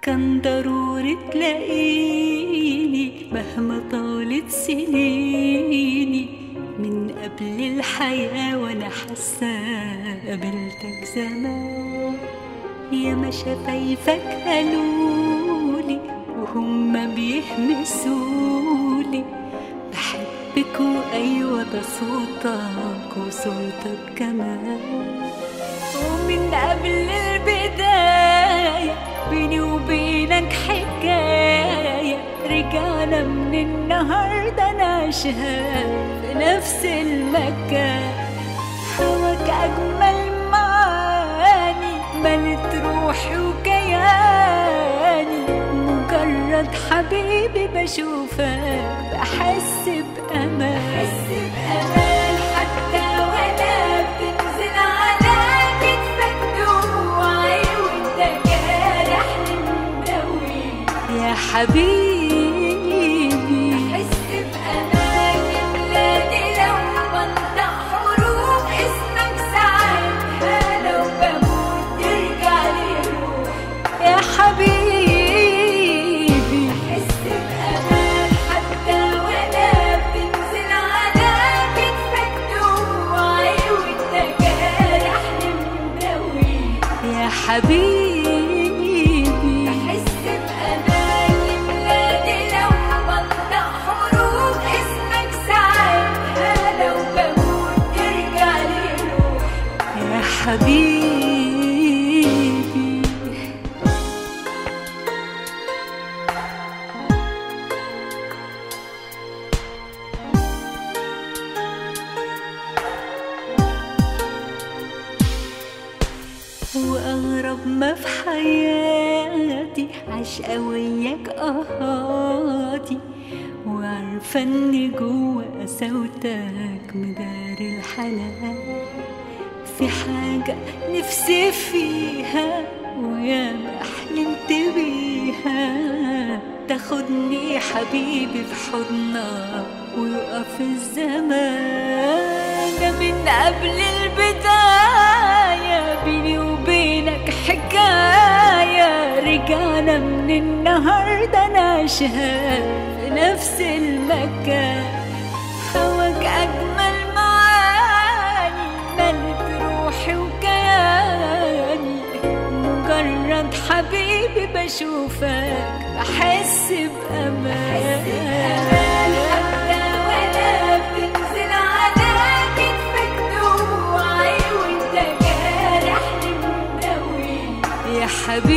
كان ضروري تلاقيني مهما طالت سنيني من قبل الحياة وانا حاسة قابلتك زمان يا ما شفايفك قالولي وهم بيهمسولي بحبك وايوه ده صوتك وصوتك كمان ومن قبل البداية بيني وبينك حكاية رجعنا من النهاردة نعيشها في نفس المكان هواك أجمل معاني ملت روحي وكياني مجرد حبيبي بشوفك بحس بأمان بحس بأمان حتى وأنا بتنزل على كتفك دموعي وأنت جارحني مدوي يا حبيبي بحس بأمان يملاني لو بنطق حروف اسمك ساعتها لو بموت ترجع لي روح يا حبيبي بحس بأمان حتى وأنا بتنزل على كتفك دموعي وأنت جارحني مدوي يا حبيبي بحس بأمان يملاني لو بنطق حروف اسمك ساعتها لو بموت ترجع لي روح يا حبيبي وأغرب ما في حياتي عشقة وياك أهاتي وعارفة إن جوا قساوتك مدار الحنان في حاجة نفسي فيها وياما حلمت بيها تاخدني حبيبي في حضنك ويقف الزمان ده من قبل البداية بيني وبينك حكاية رجعنا من النهاردة نعيشها في نفس المكان هواك أجمل معاني ملت روحي وكياني مجرد حبيبي بشوفك بحس بأمان حتى وأنا بتنزل على كتفك دموعي وأنت جارحني مدوي يا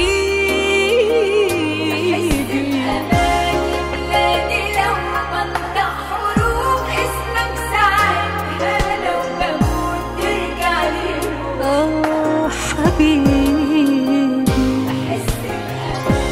حبيبي بحس بأمان يملاني لو بنطق حروف اسمك ساعتها لو بموت ترجع لي روح آه حبيبي بحس بأمان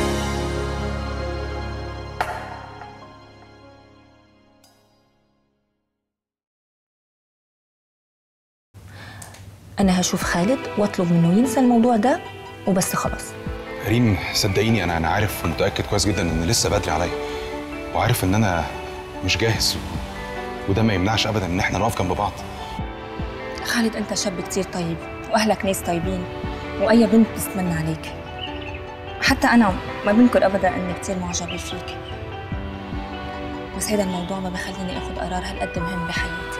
انا هشوف خالد واطلب منه ينسى الموضوع ده وبس خلاص ريم صدقيني انا انا عارف ومتاكد كويس جدا ان لسه بدري عليا وعارف ان انا مش جاهز وده ما يمنعش ابدا ان احنا نقف جنب بعض خالد انت شاب كتير طيب واهلك ناس طيبين واي بنت بتتمنى عليك حتى انا ما بنكر ابدا اني كتير معجبه فيك بس هذا الموضوع ما بخليني اخذ قرار هالقد مهم بحياتي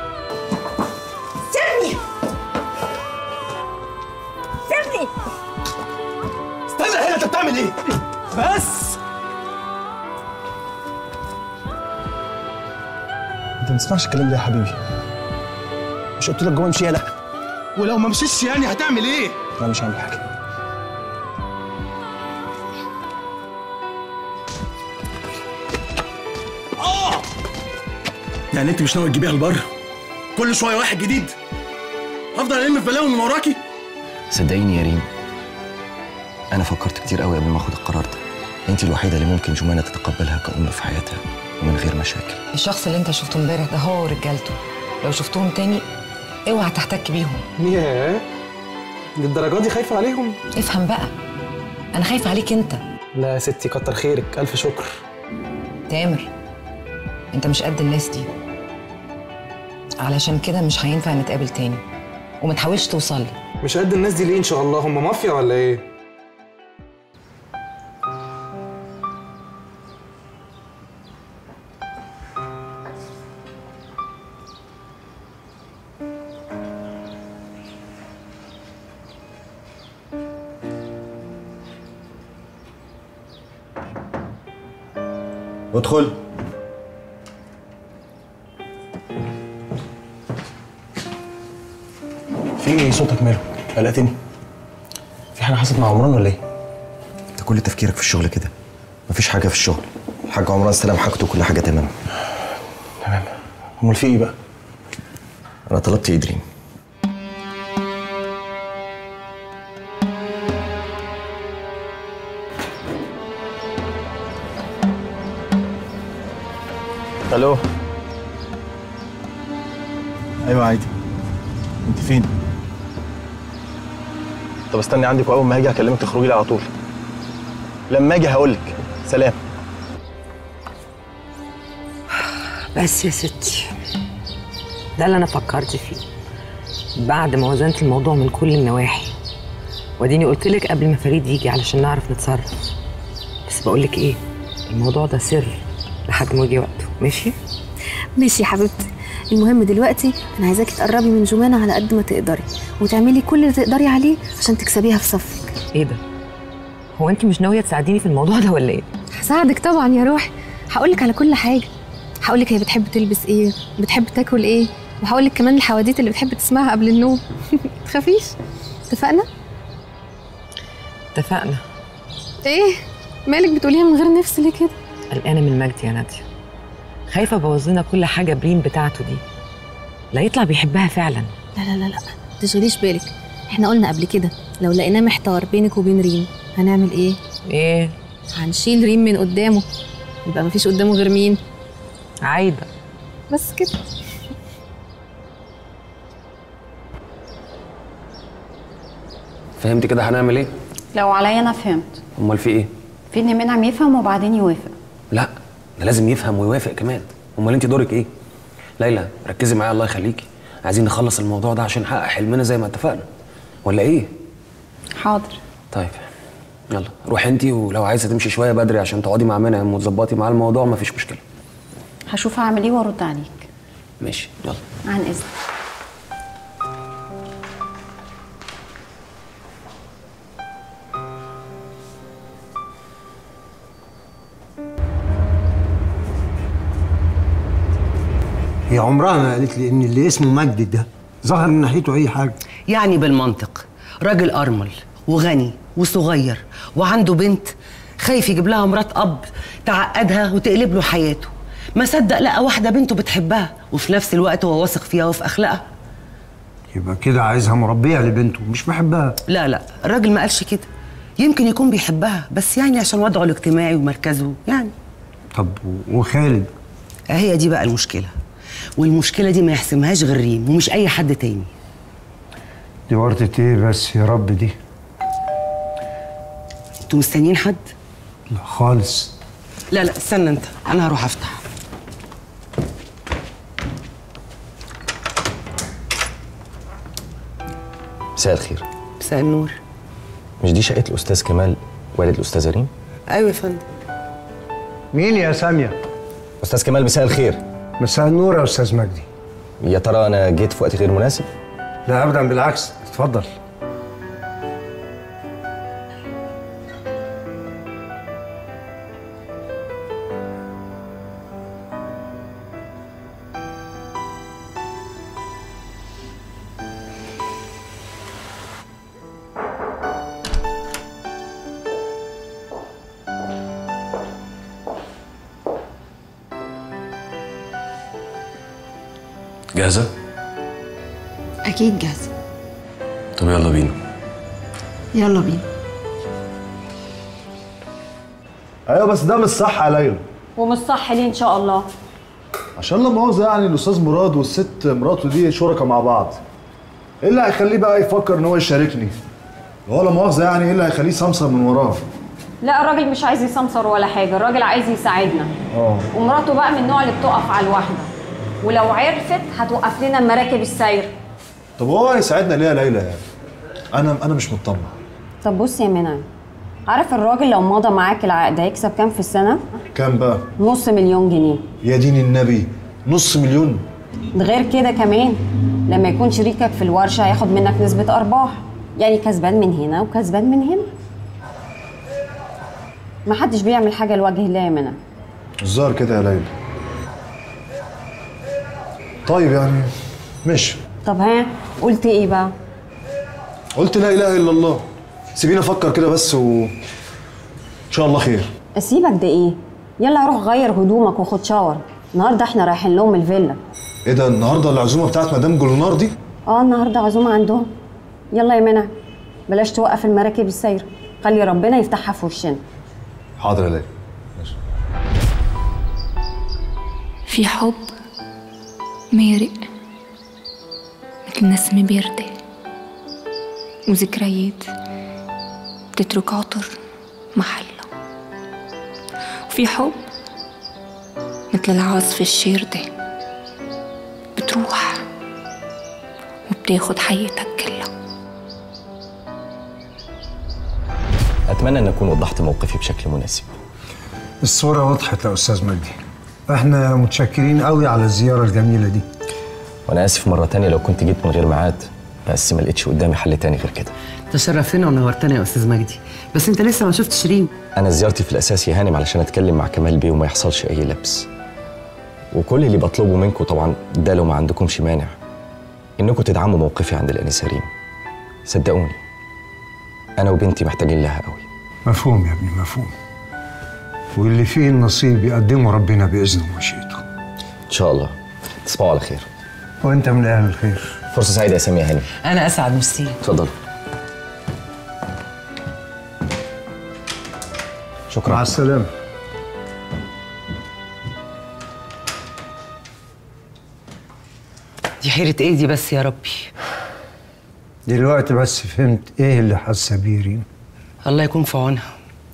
سيبني سيبني استنى هنا انت بتعمل ايه؟ بس انت ما تسمعش الكلام ده يا حبيبي مش قلت لك جوه امشي لا ولو ما مشيتش يعني هتعمل ايه؟ لا مش هعمل حاجه اه يعني انت مش ناوي تجيبيها لبر؟ كل شويه واحد جديد؟ هفضل الم في بلاوي من وراكي؟ صدقيني يا ريم انا فكرت كتير قوي قبل ما اخد القرار ده انت الوحيده اللي ممكن جمانه تتقبلها كأم في حياتها ومن غير مشاكل الشخص اللي انت شفته امبارح ده هو ورجالته لو شفتهم تاني اوعى تحتك بيهم ياه للدرجه دي خايفه عليهم افهم بقى انا خايفه عليك انت لا يا ستي كتر خيرك الف شكر تامر انت مش قد الناس دي علشان كده مش هينفع نتقابل تاني وما تحاولش توصل لي مش قد الناس دي ليه ان شاء الله هم مافيا ولا ايه ادخل في ايه صوتك ماله؟ قلقتني في حاجه حصلت مع عمران ولا ايه؟ انت كل تفكيرك في الشغل كده مفيش حاجه في الشغل الحاج عمران استلم حاجته وكل حاجه تمام تمام امال في ايه بقى؟ انا طلبت ادريم الو ايوه عادي انت فين؟ طب استني عندك واول ما هاجي هكلمك تخرجي لي على طول لما اجي هقول لك سلام بس يا ستي ده اللي انا فكرت فيه بعد ما وزنت الموضوع من كل النواحي واديني قلت لك قبل ما فريد يجي علشان نعرف نتصرف بس بقول لك ايه الموضوع ده سر لحد ما يجي وقته ماشي ماشي يا حبيبتي المهم دلوقتي انا عايزاكي تقربي من جمانة على قد ما تقدري وتعملي كل اللي تقدري عليه عشان تكسبيها في صفك ايه ده هو انت مش ناويه تساعديني في الموضوع ده ولا ايه هساعدك طبعا يا روحي هقولك على كل حاجه هقولك هي بتحب تلبس ايه بتحب تاكل ايه وهقولك كمان الحواديت اللي بتحب تسمعها قبل النوم تخافيش اتفقنا اتفقنا ايه مالك بتقوليها من غير نفس ليه كده قلقانه من مجدي يا ناديه خايفه ابوظ لنا كل حاجه بريم بتاعته دي لا يطلع بيحبها فعلا لا لا لا لا تشغليش بالك احنا قلنا قبل كده لو لقيناه محتار بينك وبين ريم هنعمل ايه ايه هنشيل ريم من قدامه يبقى مفيش قدامه غير مين عايده بس كده فهمت كده هنعمل ايه؟ لو عليا انا فهمت امال في ايه؟ في ان منعم يفهم وبعدين يوافق لا ده لازم يفهم ويوافق كمان امال انت دورك ايه؟ ليلى ركزي معايا الله يخليكي عايزين نخلص الموضوع ده عشان نحقق حلمنا زي ما اتفقنا ولا ايه؟ حاضر طيب يلا روحي انت ولو عايزه تمشي شويه بدري عشان تقعدي مع منعم وتظبطي معاه الموضوع مفيش مشكله هشوف هعمل ايه وارد عليك ماشي يلا عن اذنك هي عمرها ما قالت لي ان اللي اسمه مجدي ده ظهر من ناحيته اي حاجه يعني بالمنطق راجل أرمل وغني وصغير وعنده بنت خايف يجيب لها مرات أب تعقدها وتقلب له حياته ما صدق لقى واحدة بنته بتحبها وفي نفس الوقت هو واثق فيها وفي أخلاقها يبقى كده عايزها مربيه لبنته مش بحبها لا لا الراجل ما قالش كده يمكن يكون بيحبها بس يعني عشان وضعه الاجتماعي ومركزه يعني طب وخالد هي دي بقى المشكلة والمشكلة دي ما يحسمهاش غير ريم ومش أي حد تاني دي ورطة ايه بس يا رب دي انتوا مستنيين حد؟ لا خالص لا لا استنى انت انا هروح افتح مساء الخير مساء النور مش دي شقه الاستاذ كمال والد الاستاذه ريم ايوه يا فندم مين يا ساميه استاذ كمال مساء الخير مساء النور يا استاذ مجدي يا ترى انا جيت في وقت غير مناسب لا ابدا بالعكس اتفضل جاهزه؟ اكيد جاهزه طب يلا بينا يلا بينا ايوه بس ده مش صح يا ليلى ومش صح ليه ان شاء الله عشان لا مؤاخذه يعني الاستاذ مراد والست مراته دي شركاء مع بعض ايه اللي هيخليه بقى يفكر ان هو يشاركني هو لا مؤاخذه يعني ايه اللي هيخليه سمسر من وراه لا الراجل مش عايز يسمسر ولا حاجه الراجل عايز يساعدنا اه ومراته بقى من النوع اللي بتقف على الواحده ولو عرفت هتوقف لنا مراكب السير طب هو هيساعدنا ليه يا ليلى يعني انا انا مش مطمن طب بص يا منعم عارف الراجل لو مضى معاك العقد هيكسب كام في السنه كام بقى نص مليون جنيه يا دين النبي نص مليون ده غير كده كمان لما يكون شريكك في الورشه هياخد منك نسبه ارباح يعني كسبان من هنا وكسبان من هنا محدش بيعمل حاجه لوجه الله يا منى الظاهر كده يا ليلى طيب يعني ماشي طب ها قلت ايه بقى قلت لا اله الا الله سيبيني افكر كده بس و ان شاء الله خير اسيبك ده ايه يلا روح غير هدومك وخد شاور النهارده احنا رايحين لهم الفيلا ايه ده النهارده العزومه بتاعت مدام جولنار دي اه النهارده عزومه عندهم يلا يا منى بلاش توقف المراكب السايره خلي ربنا يفتحها في وشنا حاضر يا ليلى في حب مارق مثل نسمة باردة وذكريات بتترك عطر محلها وفي حب مثل العاصفة الشاردة بتروح وبتاخد حياتك كلها اتمنى ان اكون وضحت موقفي بشكل مناسب الصورة وضحت يا أستاذ مجدي احنا متشكرين قوي على الزيارة الجميلة دي وانا اسف مره تانية لو كنت جيت من غير ميعاد بس ما لقيتش قدامي حل تاني غير كده تشرفتنا ونورتنا يا استاذ مجدي بس انت لسه ما شفتش ريم انا زيارتي في الاساس يا هانم علشان اتكلم مع كمال بيه وما يحصلش اي لبس وكل اللي بطلبه منكم طبعا ده لو ما عندكمش مانع انكم تدعموا موقفي عند الانسه ريم صدقوني انا وبنتي محتاجين لها قوي مفهوم يا ابني مفهوم واللي فيه النصيب يقدمه ربنا بإذنه ومشيئته ان شاء الله تصبحوا على خير وانت من اهل الخير فرصه سعيده يا سامي يا هانم انا اسعد ميرسي اتفضل شكرا مع السلامة دي حيرة ايه دي بس يا ربي دلوقتي بس فهمت ايه اللي حاسة بيه ريم الله يكون في عونها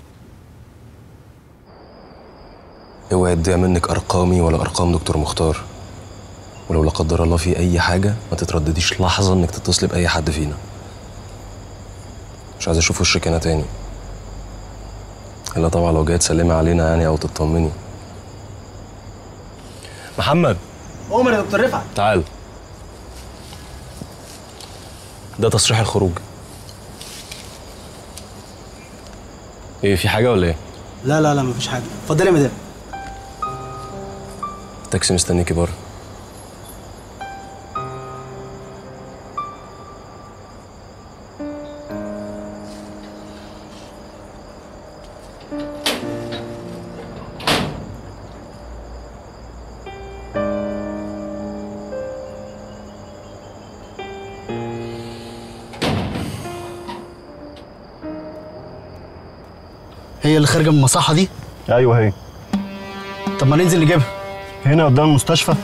اوعي تضيع منك ارقامي ولا ارقام دكتور مختار ولو لا قدر الله في اي حاجه ما تتردديش لحظه انك تتصلي باي حد فينا مش عايز اشوف وشك هنا تاني الا طبعا لو جاي تسلمي علينا يعني او تطمني محمد عمر يا دكتور رفعت تعال ده تصريح الخروج ايه في حاجه ولا ايه لا لا لا مفيش حاجه اتفضلي يا مدام التاكسي مستنيكي بره هي اللي خارجه من المصحه دي ايوه هي طب ما ننزل نجيبها هنا قدام المستشفى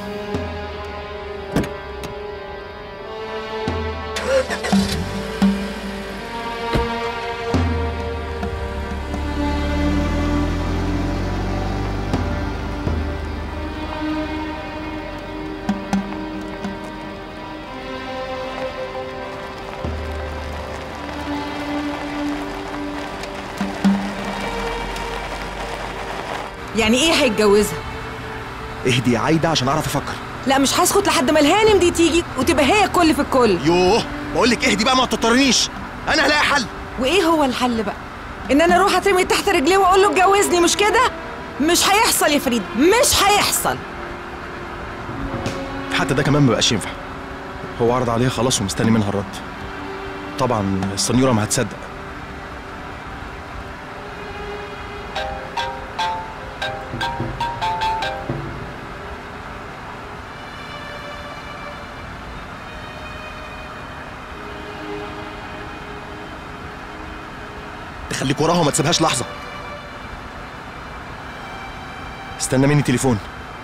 يعني ايه هيتجوزها اهدي يا عايده عشان اعرف افكر لا مش هسكت لحد ما الهانم دي تيجي وتبقى هي الكل في الكل يوه بقول لك اهدي بقى ما تضطرنيش انا هلاقي حل وايه هو الحل بقى ان انا اروح اترمي تحت رجليه واقول له اتجوزني مش كده مش هيحصل يا فريد مش هيحصل حتى ده كمان ما بقاش ينفع هو عرض عليها خلاص ومستني منها الرد طبعا السنيوره ما هتصدق تخليك وراها وما تسيبهاش لحظه استنى مني تليفون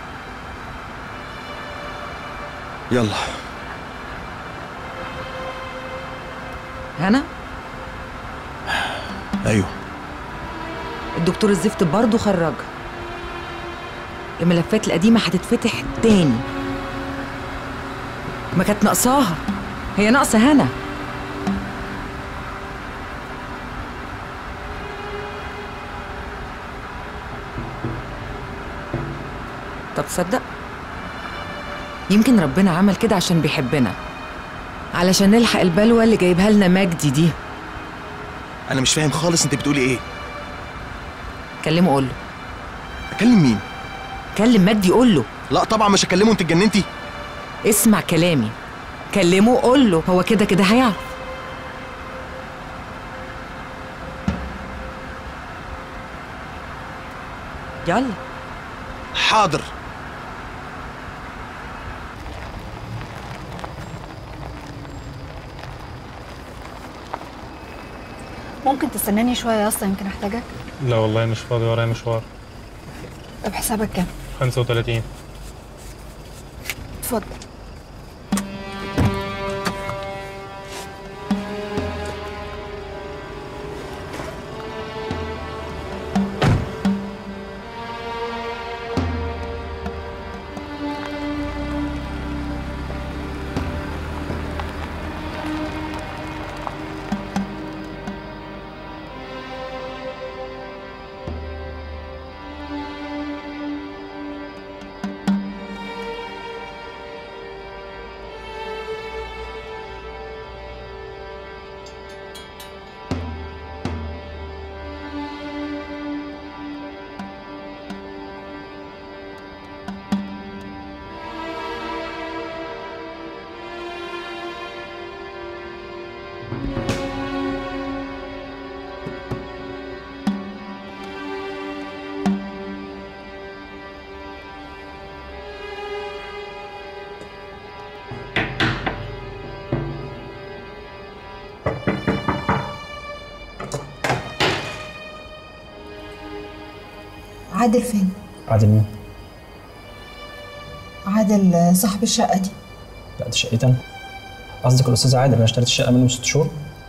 يلا هنا ايوه الدكتور الزفت برضه خرجها الملفات القديمة هتتفتح تاني ما كانت ناقصاها هي ناقصة هنا طب تصدق يمكن ربنا عمل كده عشان بيحبنا علشان نلحق البلوى اللي جايبها لنا مجدي دي انا مش فاهم خالص انت بتقولي ايه كلمه قول له اكلم مين كلم مجدي قول له لا طبعا مش هكلمه انت اتجننتي اسمع كلامي كلمه قول له هو كده كده هيعرف يلا حاضر ممكن تستناني شويه يا اسطى يمكن احتاجك لا والله مش فاضي ورايا مشوار طب حسابك كام 35 اتفضل عادل فين عادل مين؟ عادل صاحب الشقه دي لا دي شقتي انا قصدك الاستاذ عادل انا اشتريت الشقه منه من ست شهور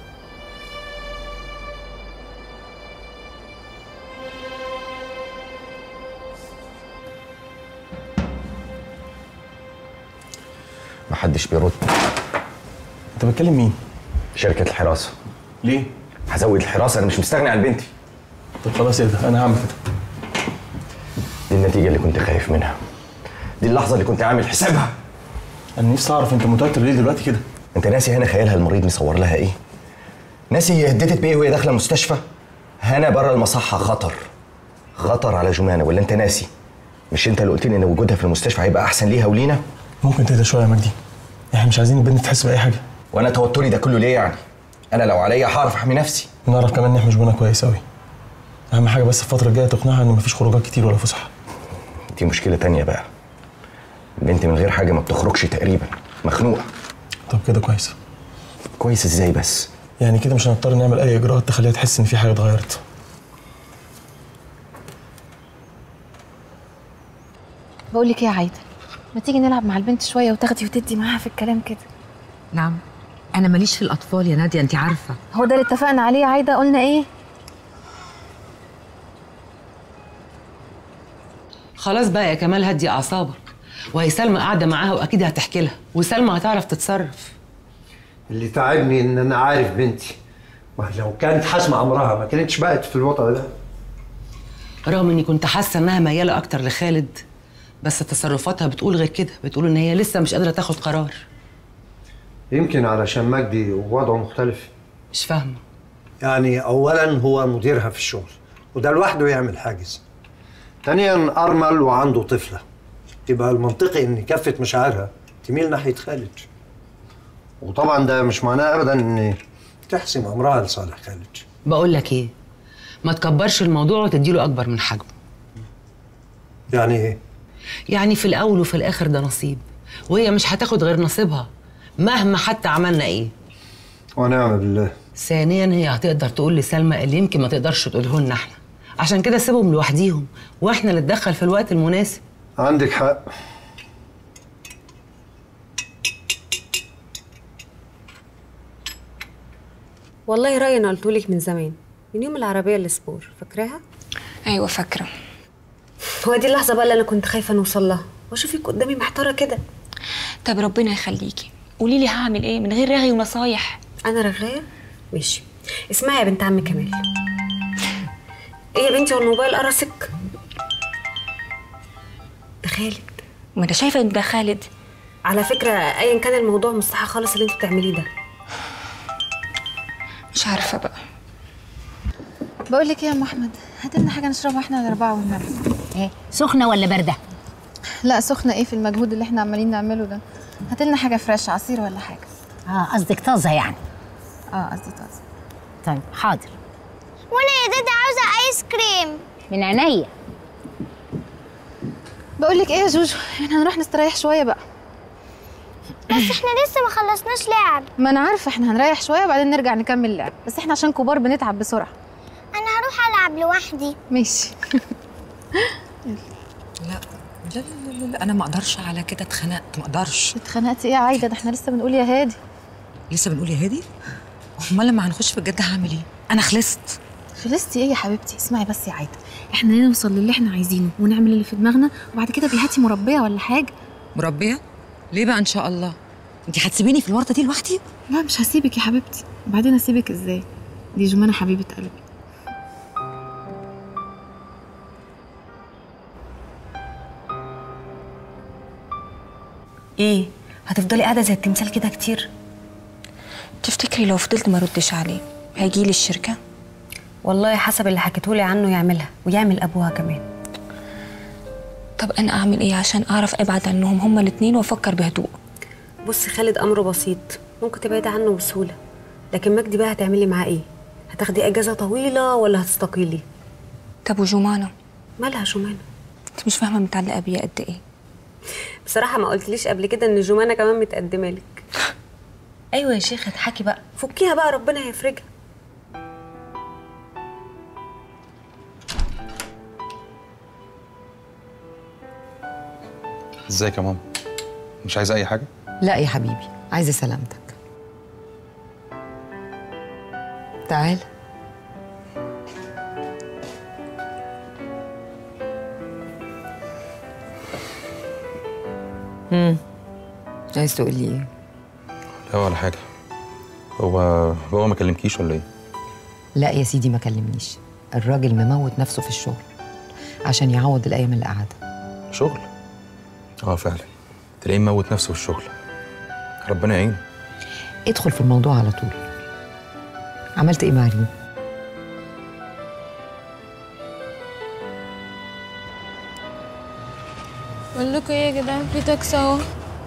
محدش بيرد انت بتكلم مين؟ شركة الحراسة ليه؟ هزود الحراسة أنا مش مستغني عن بنتي طب خلاص اهدى انا هعمل كده دي النتيجة اللي كنت خايف منها دي اللحظة اللي كنت عامل حسابها انا نفسي اعرف انت متوتر ليه دلوقتي كده؟ انت ناسي هنا خيالها المريض مصور لها ايه؟ ناسي هي هددت بايه وهي داخلة المستشفى؟ هنا بره المصحة خطر خطر على جمانة ولا انت ناسي؟ مش انت اللي قلت لي ان وجودها في المستشفى هيبقى احسن ليها ولينا؟ ممكن تهدى شويه يا مجدي احنا مش عايزين البنت تحس باي حاجه وانا توتري ده كله ليه يعني؟ انا لو عليا هعرف احمي نفسي ونعرف كمان نحمي جوانا كويس قوي اهم حاجه بس الفتره الجايه تقنعها ان مفيش خروجات كتير ولا فسح دي مشكلة تانية بقى البنت من غير حاجة ما بتخرجش تقريبا مخنوقة طب كده كويس كويس ازاي بس؟ يعني كده مش هنضطر نعمل اي اجراءات تخليها تحس ان في حاجه اتغيرت بقول لك ايه يا عايده ما تيجي نلعب مع البنت شويه وتاخدي وتدي معاها في الكلام كده نعم انا ماليش في الاطفال يا ناديه انت عارفه هو ده اللي اتفقنا عليه يا عايده قلنا ايه خلاص بقى يا كمال هدي اعصابك وهي سلمى قاعده معاها واكيد هتحكي لها وسلمى هتعرف تتصرف اللي تعبني ان انا عارف بنتي ما لو كانت حاسمه امرها ما كانتش بقت في الوضع ده رغم اني كنت حاسه انها مياله اكتر لخالد بس تصرفاتها بتقول غير كده بتقول ان هي لسه مش قادره تاخد قرار يمكن علشان مجدي وضعه مختلف مش فاهمه يعني اولا هو مديرها في الشغل وده لوحده يعمل حاجز ثانيا ارمل وعنده طفله يبقى المنطقي ان كافه مشاعرها تميل ناحيه خالد وطبعا ده مش معناه ابدا ان تحسم امرها لصالح خالد بقول لك ايه ما تكبرش الموضوع وتديله اكبر من حجمه يعني ايه يعني في الاول وفي الاخر ده نصيب وهي مش هتاخد غير نصيبها مهما حتى عملنا ايه ونعم بالله ثانيا هي هتقدر تقول لسلمى اللي يمكن ما تقدرش تقوله لنا احنا عشان كده سيبهم لوحديهم واحنا اللي نتدخل في الوقت المناسب عندك حق والله رأيي أنا قلتهولك من زمان من يوم العربية السبور فاكراها؟ ايوه فاكره هو دي اللحظة بقى اللي أنا كنت خايفة نوصل لها وأشوفك قدامي محتارة كده طب ربنا يخليكي قولي لي هعمل ايه من غير رغي ونصايح أنا رغاية؟ ماشي اسمعي يا بنت عم كمال إيه يا بنتي هو الموبايل قرصك؟ ده خالد ما انا شايفه ان ده خالد على فكرة أيا كان الموضوع مستحيل خالص اللي انتوا بتعمليه ده مش عارفه بقى بقول لك ايه يا ام احمد هات لنا حاجه نشربها احنا الاربعه والنبي ايه سخنه ولا بارده لا سخنه ايه في المجهود اللي احنا عمالين نعمله ده هات لنا حاجه فريش عصير ولا حاجه اه قصدك طازه يعني اه قصدي طازه طيب حاضر وانا يا دادا عاوزه ايس كريم من عينيا بقول لك ايه يا جوجو احنا هنروح نستريح شويه بقى بس احنا لسه ما خلصناش لعب ما انا عارفه احنا هنريح شويه وبعدين نرجع نكمل لعب بس احنا عشان كبار بنتعب بسرعه انا هروح العب لوحدي ماشي لا لا لا, لا, لا انا ما اقدرش على كده اتخنقت ما اقدرش اتخنقتي ايه يا عايده ده احنا لسه بنقول يا هادي لسه بنقول يا هادي امال لما هنخش في الجد هعمل ايه انا خلصت خلصتي ايه يا حبيبتي اسمعي بس يا عايده احنا نوصل للي احنا عايزينه ونعمل اللي في دماغنا وبعد كده بيهاتي مربيه ولا حاجه مربيه ليه بقى ان شاء الله انت هتسيبيني في الورطه دي لوحدي لا مش هسيبك يا حبيبتي وبعدين اسيبك ازاي دي جمانه حبيبه قلبي ايه هتفضلي قاعده زي التمثال كده كتير تفتكري لو فضلت ما ردش عليه هيجيلي الشركه والله حسب اللي حكيتولي عنه يعملها ويعمل ابوها كمان طب انا اعمل ايه عشان اعرف ابعد عنهم هما الاتنين وافكر بهدوء بصي خالد امره بسيط ممكن تبعدي عنه بسهوله لكن مجدي بقى هتعملي معاه ايه هتاخدي اجازه طويله ولا هتستقيلي طب وجمانه مالها جمانه انت مش فاهمه متعلقه بيا قد ايه بصراحه ما قلتليش قبل كده ان جمانه كمان متقدمه لك ايوه يا شيخه اضحكي بقى فكيها بقى ربنا هيفرجها ازيك يا ماما مش عايزه اي حاجه لا يا حبيبي عايزه سلامتك تعال امم عايز تقول لي ايه لا ولا حاجه هو هو ما كلمكيش ولا ايه لا يا سيدي ما كلمنيش الراجل مموت نفسه في الشغل عشان يعوض الايام اللي قعدها شغل اه فعلا تلاقيه مموت نفسه في الشغل ربنا يعينه ادخل في الموضوع على طول عملت ايه مع ريم بقول لكم ايه يا جدعان في تاكسي اهو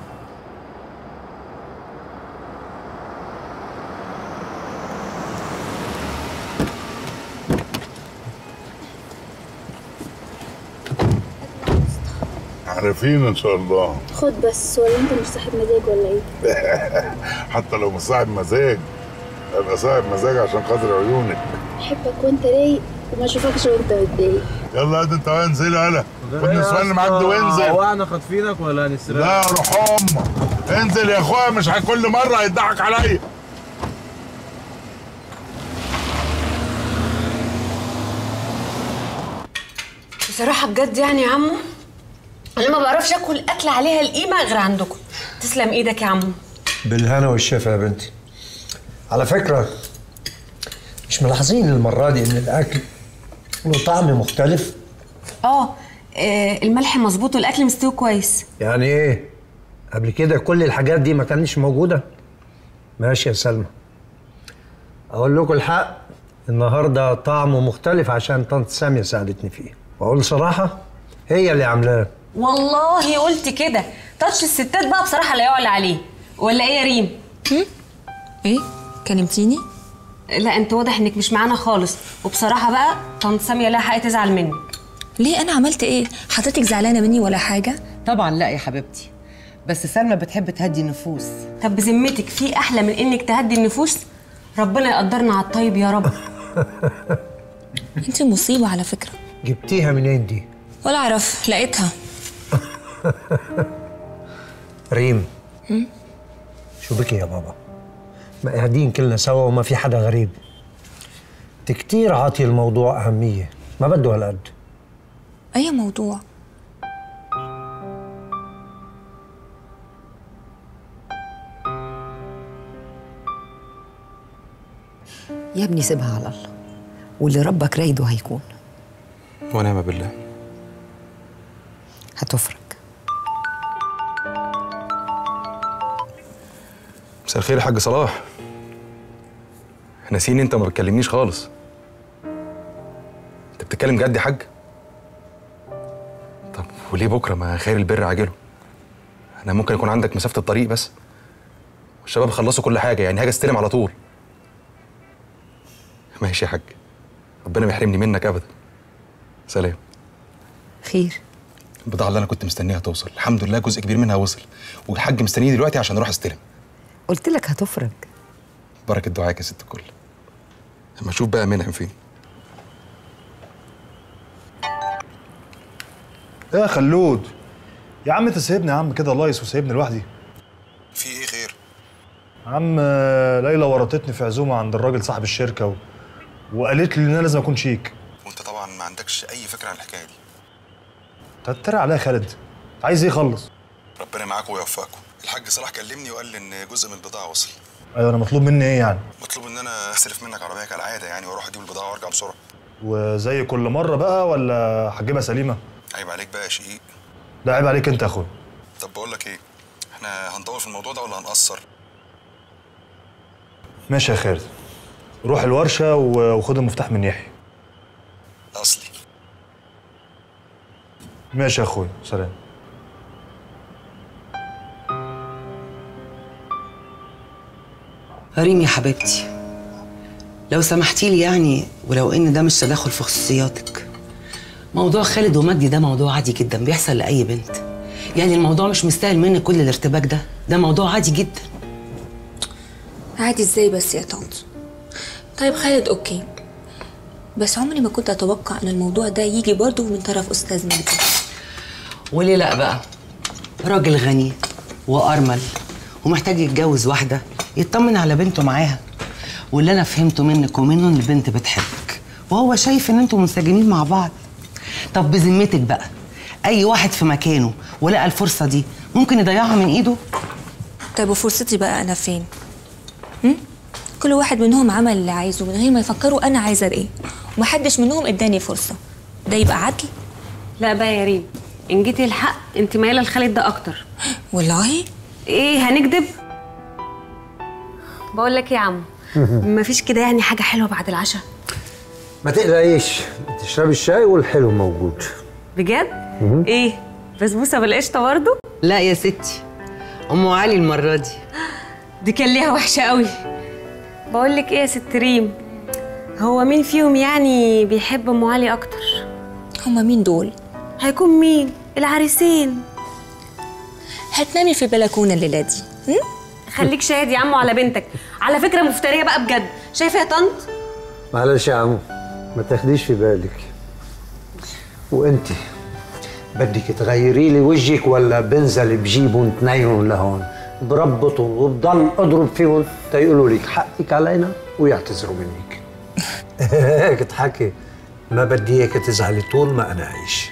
عارفين ان شاء الله خد بس ولا انت مش صاحب مزاج ولا ايه حتى لو مش صاحب مزاج ابقى صاحب مزاج عشان خاطر عيونك احبك وانت رايق وما اشوفكش وانت متضايق يلا قد انت وين انزل يلا خد النسوان اللي معاك دي وانزل هو احنا خاطفينك ولا هنسرقك؟ لا روح امك انزل يا اخويا مش ه- كل مره هيضحك عليا بصراحه بجد يعني يا عمو انا ما بعرفش اكل اكل عليها القيمه غير عندكم تسلم ايدك يا عمو بالهنا والشفا يا بنتي على فكرة مش ملاحظين المرة دي إن الأكل له طعم مختلف؟ اه آه، الملح مظبوط والاكل مستوي كويس يعني إيه؟ قبل كده كل الحاجات دي ما كانتش موجودة؟ ماشي يا سلمى أقول لكم الحق النهاردة طعمه مختلف عشان طنط سامية ساعدتني فيه وأقول صراحة هي اللي عاملاه والله قلت كده تاتش الستات بقى بصراحه لا يعلى عليه ولا ايه يا ريم ايه كلمتيني لا انت واضح انك مش معانا خالص وبصراحه بقى طنط ساميه لها حق تزعل منك ليه انا عملت ايه حضرتك زعلانه مني ولا حاجه طبعا لا يا حبيبتي بس سلمى بتحب تهدي النفوس طب بذمتك في احلى من انك تهدي النفوس ربنا يقدرنا على الطيب يا رب انت مصيبه على فكره جبتيها منين دي؟ ولا اعرف لقيتها ريم هم؟ شو بك يا بابا؟ ما قاعدين كلنا سوا وما في حدا غريب انت كتير عاطي الموضوع أهمية ما بده هالقد اي موضوع يا ابني سيبها على الله واللي ربك رايده هيكون ونعم بالله هتفرج مساء الخير يا حاج صلاح ناسيني انت ما بتكلمنيش خالص انت بتتكلم جد يا حاج طب وليه وليه بكره ما خير البر عاجله انا ممكن يكون عندك مسافه الطريق بس والشباب خلصوا كل حاجه يعني هاجي استلم على طول ماشي يا حاج ربنا ما يحرمني منك ابدا سلام خير البضاعه اللي انا كنت مستنيها توصل الحمد لله جزء كبير منها وصل والحاج مستنيني دلوقتي عشان اروح استلم قلت لك هتفرج بركه دعائك يا ست الكل اما اشوف بقى منعم فين يا خلود يا عم انت سايبني يا عم كده لايص وسايبني لوحدي في ايه خير يا عم آه، ليلى ورطتني في عزومه عند الراجل صاحب الشركه و... وقالت لي ان انا لازم اكون شيك وانت طبعا ما عندكش اي فكره عن الحكايه دي انت هتتريق عليا يا خالد عايز ايه خلص ربنا معاكم ويوفقكم الحاج صلاح كلمني وقال لي ان جزء من البضاعه وصل ايوه انا مطلوب مني ايه يعني مطلوب ان انا استلف منك عربيه كالعاده يعني واروح اجيب البضاعه وارجع بسرعه وزي كل مره بقى ولا هتجيبها سليمه عيب عليك بقى يا شقيق لا عيب عليك انت يا اخويا طب بقول لك ايه احنا هنطول في الموضوع ده ولا هنقصر ماشي يا خالد روح الورشه و- وخد المفتاح من يحيى اصلي ماشي يا اخويا سلام ريم يا حبيبتي لو سمحتي لي يعني ولو ان ده مش تدخل في خصوصياتك موضوع خالد ومجدي ده موضوع عادي جدا بيحصل لاي بنت يعني الموضوع مش مستاهل منك كل الارتباك ده ده موضوع عادي جدا عادي ازاي بس يا طنط طيب خالد اوكي بس عمري ما كنت اتوقع ان الموضوع ده يجي برضه من طرف استاذ مجدي وليه لا بقى راجل غني وارمل ومحتاج يتجوز واحده يطمن على بنته معاها واللي انا فهمته منك ومنه ان البنت بتحبك وهو شايف ان انتوا منسجمين مع بعض طب بذمتك بقى اي واحد في مكانه ولقى الفرصه دي ممكن يضيعها من ايده طيب وفرصتي بقى انا فين هم؟ كل واحد منهم عمل اللي عايزه من غير ما يفكروا انا عايزه ايه ومحدش منهم اداني فرصه ده يبقى عدل لا بقى يا ريم ان جيتي الحق انت مايله لخالد ده اكتر والله ايه هنكدب بقول لك ايه يا عم مفيش كده يعني حاجه حلوه بعد العشاء ما تقلقيش تشربي الشاي والحلو موجود بجد مهم. ايه بسبوسه بالقشطه برضه لا يا ستي ام علي المره دي دي كان ليها وحشه قوي بقول لك ايه يا ست ريم هو مين فيهم يعني بيحب ام علي اكتر هما مين دول هيكون مين العريسين هتنامي في بلكونه الليله دي هم؟ خليك شاهد يا عمو على بنتك على فكره مفتريه بقى بجد شايفه يا طنط معلش يا عمو ما تاخديش في بالك وانت بدك تغيري لي وجهك ولا بنزل بجيبهم تنيهم لهون بربطهم وبضل اضرب فيهم تيقولوا لك حقك علينا ويعتذروا منك هيك تحكي ما بدي اياك تزعلي طول ما انا عايش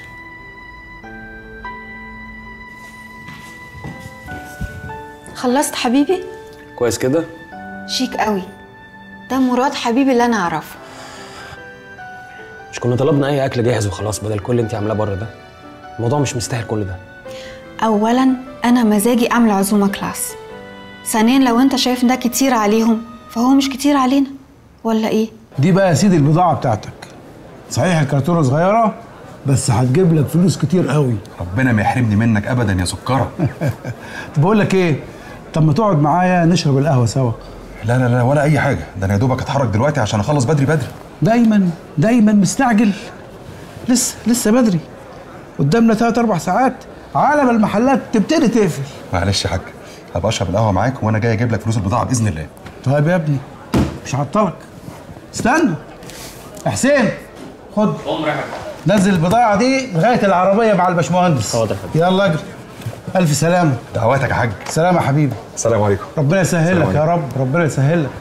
خلصت حبيبي كويس كده شيك قوي ده مراد حبيبي اللي انا اعرفه مش كنا طلبنا اي اكل جاهز وخلاص بدل كل اللي انت عاملاه بره ده الموضوع مش مستاهل كل ده اولا انا مزاجي اعمل عزومه كلاس ثانيا لو انت شايف ده كتير عليهم فهو مش كتير علينا ولا ايه دي بقى يا سيدي البضاعة بتاعتك صحيح الكرتونة صغيرة بس هتجيب لك فلوس كتير قوي ربنا ما يحرمني منك ابدا يا سكره طب بقول لك ايه طب ما تقعد معايا نشرب القهوة سوا لا لا لا ولا اي حاجه ده انا يا دوبك اتحرك دلوقتي عشان اخلص بدري بدري دايما دايما مستعجل لسه لسه بدري قدامنا ثلاث اربع ساعات على ما المحلات تبتدي تقفل معلش يا حاج هبقى اشرب القهوه معاك وانا جاي اجيب لك فلوس البضاعه باذن الله طيب يا ابني مش هعطلك استنى يا حسين خد نزل البضاعة دي لغاية العربية مع الباشمهندس حاضر يلا اجري ألف سلامة دعواتك يا حاج سلام يا حبيبي السلام عليكم ربنا يسهل السلام لك يا عليكم. رب ربنا يسهل لك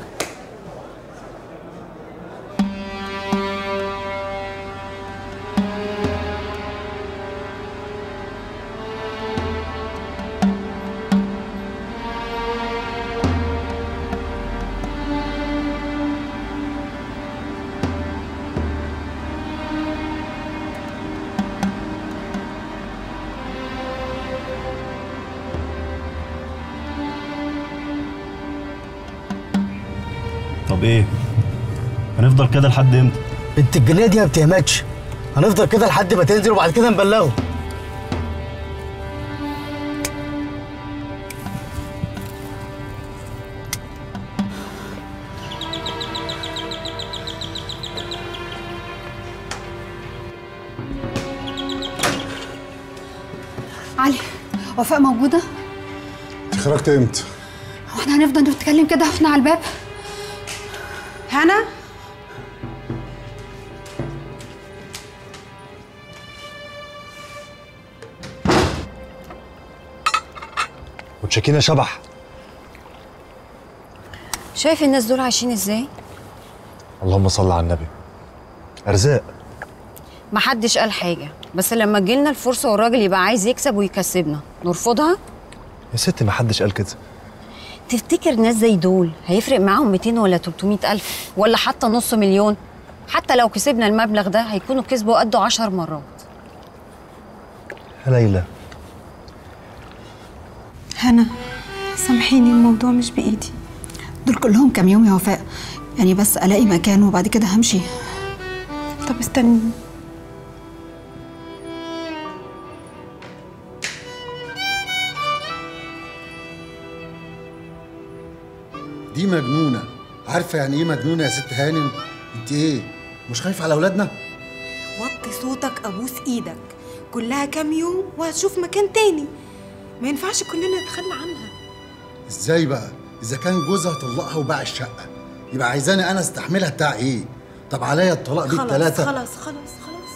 طب ايه هنفضل كده لحد امتى بنت الجنيه دي ما بتهمتش هنفضل كده لحد ما تنزل وبعد كده نبلغه وفاء موجودة؟ انت خرجت امتى؟ هو احنا هنفضل نتكلم كده واحنا على الباب؟ هنا؟ وتشاكينا شبح شايف الناس دول عايشين ازاي؟ اللهم صل على النبي ارزاق محدش قال حاجة بس لما تجيلنا الفرصة والراجل يبقى عايز يكسب ويكسبنا نرفضها؟ يا ستي ما حدش قال كده تفتكر ناس زي دول هيفرق معاهم 200 ولا 300 ألف ولا حتى نص مليون؟ حتى لو كسبنا المبلغ ده هيكونوا كسبوا قده عشر مرات يا ليلى هنا سامحيني الموضوع مش بإيدي دول كلهم كام يوم يا وفاء يعني بس ألاقي مكان وبعد كده همشي طب استني دي مجنونه عارفه يعني ايه مجنونه يا ست هانم انت ايه مش خايفه على اولادنا وطي صوتك ابوس ايدك كلها كام يوم وهتشوف مكان تاني ما ينفعش كلنا نتخلى عنها ازاي بقى اذا كان جوزها طلقها وباع الشقه يبقى عايزاني انا استحملها بتاع ايه طب عليا الطلاق دي خلاص التلاته خلاص خلاص خلاص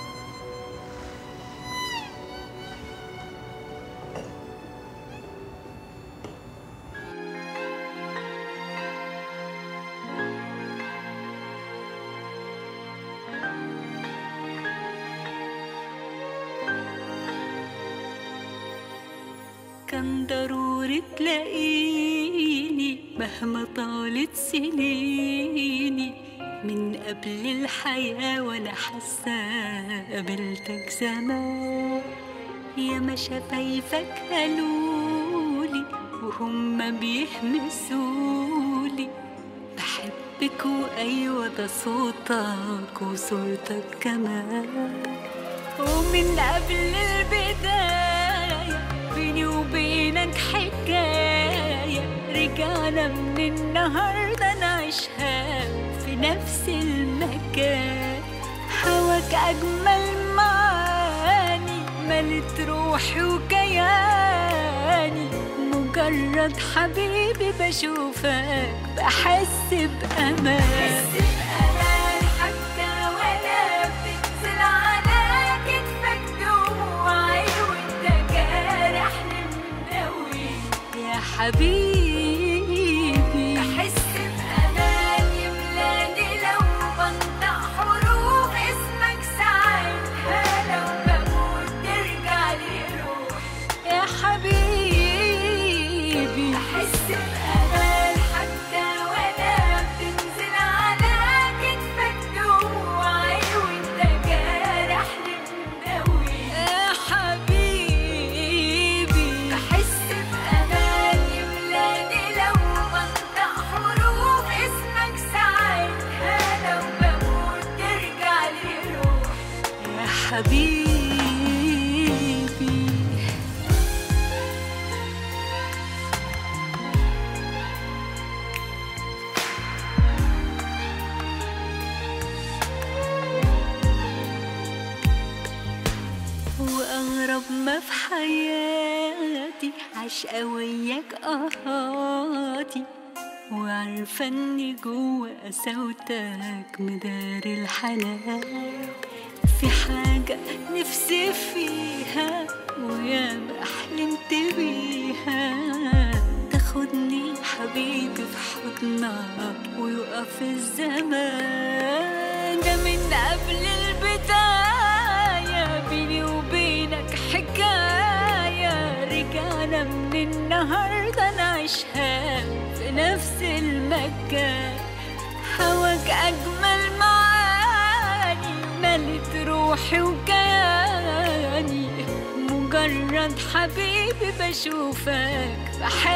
كان ضروري تلاقيني مهما طالت سنيني من قبل الحياة ولا حاسة قابلتك زمان يا ما شفايفك قالولي وهم بيهمسولي بحبك وأيوة ده صوتك وصورتك كمان ومن قبل البداية بيني وبينك حكاية رجعنا من النهاردة نعيشها في نفس المكان هواك أجمل معاني ملت روحي وكياني مجرد حبيبي بشوفك بحس بأمان بحس بأمان حتى وأنا بتنزل على كتفك دموعي وانت جارحني مداوي يا حبيبي بحس بأمان يملاني لو بنطق حروف اسمك ساعتها لو بموت ترجع لي روح يا حبيبي بحس بأمان حتى وأنا بتنزل على كتفك دموعي وانت جارحني مداوي يا حبيبي بحس بأمان يملاني لو بنطق حروف اسمك ساعتها لو بموت ترجع لي روح يا حبيبي وأغرب ما في حياتي عشقة وياك أهاتي وعارفة إني جوا قساوتك مداري الحنان في حاجة نفسي فيها وياما حلمت بيها تاخدني حبيبي في حضنك ويقف الزمان ده من قبل البداية بيني وبينك حكاية رجعنا من النهاردة نعيشها في نفس المكان هواك أجمل معاني ملت روحي وكياني مجرد حبيبي بشوفك بحس